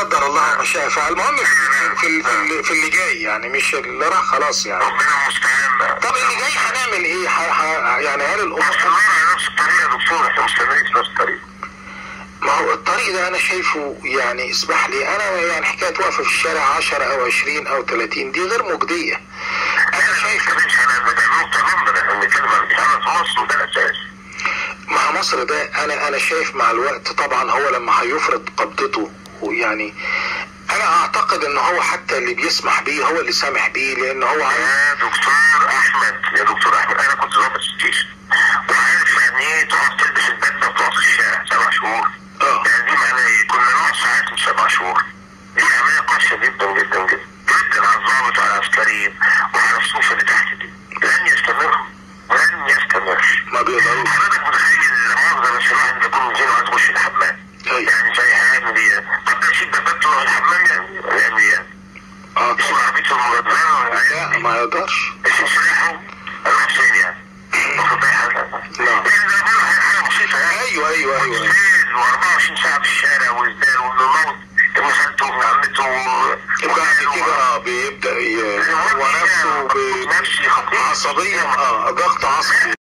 قدر الله ما شاء فعل المهم في في, ال- في, ال- في اللي جاي يعني مش اللي راح خلاص يعني ربنا المستعان بقى طب اللي جاي هنعمل ايه ح- ح- يعني هل الامور مستمر على نفس الطريقه يا دكتور احنا مستمرين في نفس الطريقه ما هو الطريق ده انا شايفه يعني اسمح لي انا يعني حكايه واقفه في الشارع 10 او 20 او 30 دي غير مجديه انا احنا ما شايف بنتكلمش عن نقطه نمبر احنا بنتكلم عن بيتعمل في مصر وده الاساس مع مصر ده انا انا شايف مع الوقت طبعا هو لما هيفرض قبضته ويعني انا اعتقد ان هو حتى اللي بيسمح بيه هو اللي سامح بيه لان هو عايز يا دكتور احمد يا دكتور احمد انا كنت ضابط ستيشن وعارف يعني ايه تقعد تلبس البدله وتقعد في الشارع سبع شهور اه يعني دي معناها ايه؟ كنا نقعد ساعات من سبع شهور دي عمليه قاسيه جدا جدا جدا جدا على الضابط وعلى العسكريين وعلى الصوف اللي تحت دي لن يستمر لن يستمر ما بيقدروش حضرتك متخيل لما افضل بس الواحد بيكون مدير وعايز يخش الحمام ايوه يعني زي هيعمل ايه؟ طب ده يسيب بابته يروح الحمام يعني يعمل ايه يعني؟ اه يسيب طبعا عربيته المغادرة ولا لا يعمل ايه؟ ما يقدرش يسيب سلاحه اروح فين يعني؟ واخد بالك حضرتك؟ نعم. يعني ده بقول حاجه حاجه بسيطه يعني ايوه ايوه ايوه والسيل و24 ساعه في الشارع وازدال والنمط ابن خالته وابن عمته وبعد كده اه بيبدا ي- هو نفسه ب- نفسي خطير عصبيا اه ضغط عصبي